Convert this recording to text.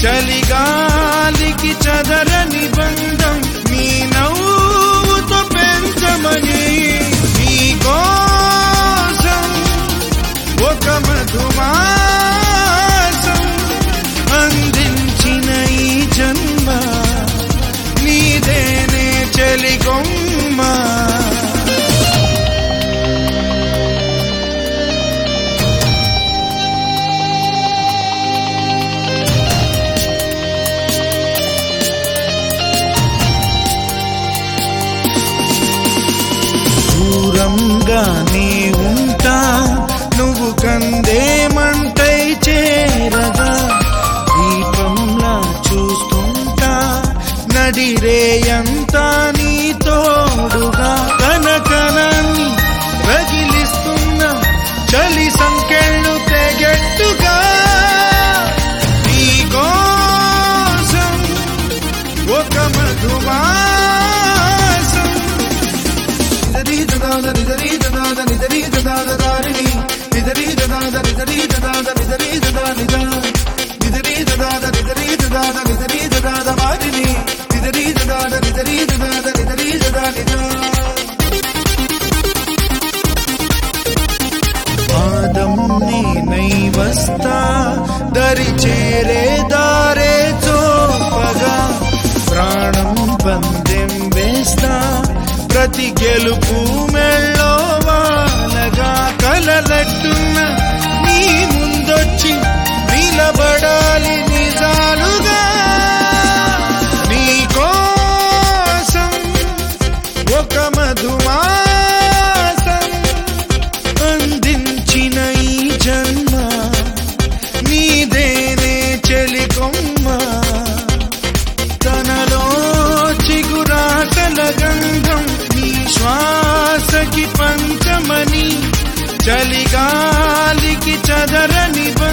చలిగాలికి చదరని బంధం నీ నవ్వుతో పెంచమని నీ కోసం ఒక మధుమాసం అందించిన ఈ జన్మ నీదేనే చెలిగొమ్మ దూరంగానే ఉంటా నువ్వు కందేమంటై చేరగా దీపంలా చూస్తుంటా నడిరేయంతా నీ తోడుగా కనకనాన్ని రగిలిస్తున్న చలి సంకెళ్ళు తెగట్టుగా నీ కోసం ఒక మధువాసం నిదరీతదాద నిదరీతదాద నిదరీతదాదారిణి నిదరీతదాద నిదరీతదాద నిదరీతదా నిద నిదరీతదాద నిదరీతదాద నిదరీతదాద వారిని నిదరీతదాద నిదరీతదాద నిదరీతదా నిద పాదం నేనై వస్తా దరి చేరే దారే చోపగా ప్రాణం పందెం వేస్తా ప్రతి గెలుపు మెళ్ళో వానగా కలలట్టున్న నీ ముందొచ్చి నిలబడాలి నిజాలుగా నీ కోసం ఒక మధుమాసం అందించిన ఈ జన్మ నీదేనే చెలికొమ్మ తనలో చిగురాటల గంధం నీ శ్వాసకి పంచమని చలిగాలికి చదరని